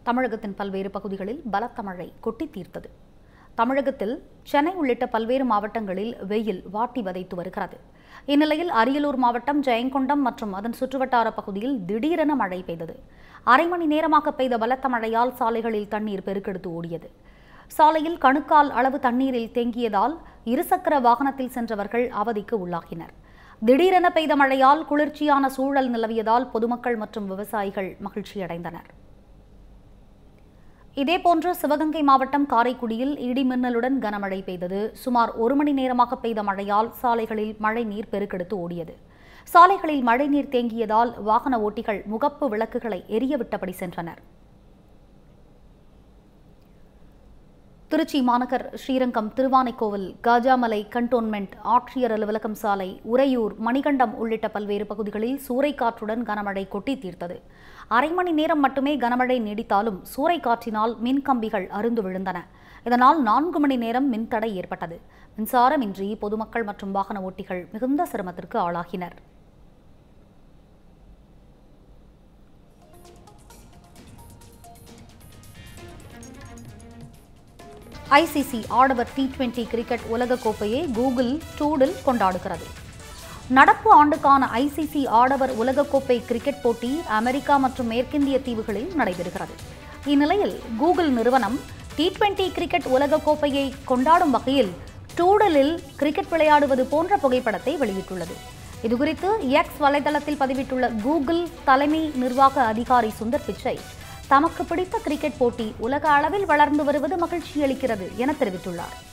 தமிழகத்தின் பல்வேறு பகுதிகளில் பலத்த மழை கொட்டி தீர்த்தது தமிழகத்தில் சென்னை உள்ளிட்ட பல்வேறு மாவட்டங்களில் வெயில் வாட்டி வதைத்து வருகிறது இந்நிலையில் அரியலூர் மாவட்டம் ஜெயங்கொண்டம் மற்றும் அதன் சுற்றுவட்டார பகுதியில் திடீரென மழை பெய்தது அரை மணி நேரமாக பெய்த பலத்த மழையால் சாலைகளில் தண்ணீர் பெருக்கெடுத்து ஓடியது சாலையில் கணுக்கால் அளவு தண்ணீரில் தேங்கியதால் இருசக்கர வாகனத்தில் சென்றவர்கள் அவதிக்கு உள்ளாகினர் திடீரென பெய்த மழையால் குளிர்ச்சியான சூழல் நிலவியதால் பொதுமக்கள் மற்றும் விவசாயிகள் மகிழ்ச்சியடைந்தனர் இதேபோன்று சிவகங்கை மாவட்டம் காரைக்குடியில் இடி மின்னலுடன் கனமழை பெய்தது சுமார் ஒரு மணி நேரமாக பெய்த மழையால் சாலைகளில் மழை நீர் பெருக்கெடுத்து ஓடியது சாலைகளில் மழைநீர் தேங்கியதால் வாகன ஓட்டிகள் முகப்பு விளக்குகளை எரியவிட்டபடி சென்றனர் திருச்சி மாநகர் ஸ்ரீரங்கம் திருவானைக்கோவில் காஜாமலை கண்டோன்மெண்ட் ஆட்சியர் அலுவலகம் சாலை உறையூர் மணிகண்டம் உள்ளிட்ட பல்வேறு பகுதிகளில் சூறைக்காற்றுடன் கனமழை கொட்டி தீர்த்தது அரை மணி நேரம் மட்டுமே கனமழை நீடித்தாலும் சூறைக்காற்றினால் மின் கம்பிகள் அருந்து விழுந்தன இதனால் நான்கு மணி நேரம் மின்தடை ஏற்பட்டது மின்சாரமின்றி பொதுமக்கள் மற்றும் வாகன ஓட்டிகள் மிகுந்த சிரமத்திற்கு ஆளாகினர் ஐசிசி ஆடவர் டி டுவெண்டி கிரிக்கெட் உலகக்கோப்பையை கூகுள் டூடில் கொண்டாடுகிறது நடப்பு ஆண்டுக்கான ஐசிசி ஆடவர் உலகக்கோப்பை கிரிக்கெட் போட்டி அமெரிக்கா மற்றும் மேற்கிந்திய தீவுகளில் நடைபெறுகிறது இந்நிலையில் கூகுள் நிறுவனம் டி டுவெண்டி கிரிக்கெட் உலகக்கோப்பையை கொண்டாடும் வகையில் டூடலில் கிரிக்கெட் விளையாடுவது போன்ற புகைப்படத்தை வெளியிட்டுள்ளது இதுகுறித்து எக்ஸ் வலைதளத்தில் பதிவிட்டுள்ள கூகுள் தலைமை நிர்வாக அதிகாரி சுந்தர் பிச்சை தமக்கு பிடித்த கிரிக்கெட் போட்டி உலக அளவில் வளர்ந்து வருவது மகிழ்ச்சி அளிக்கிறது என தெரிவித்துள்ளார்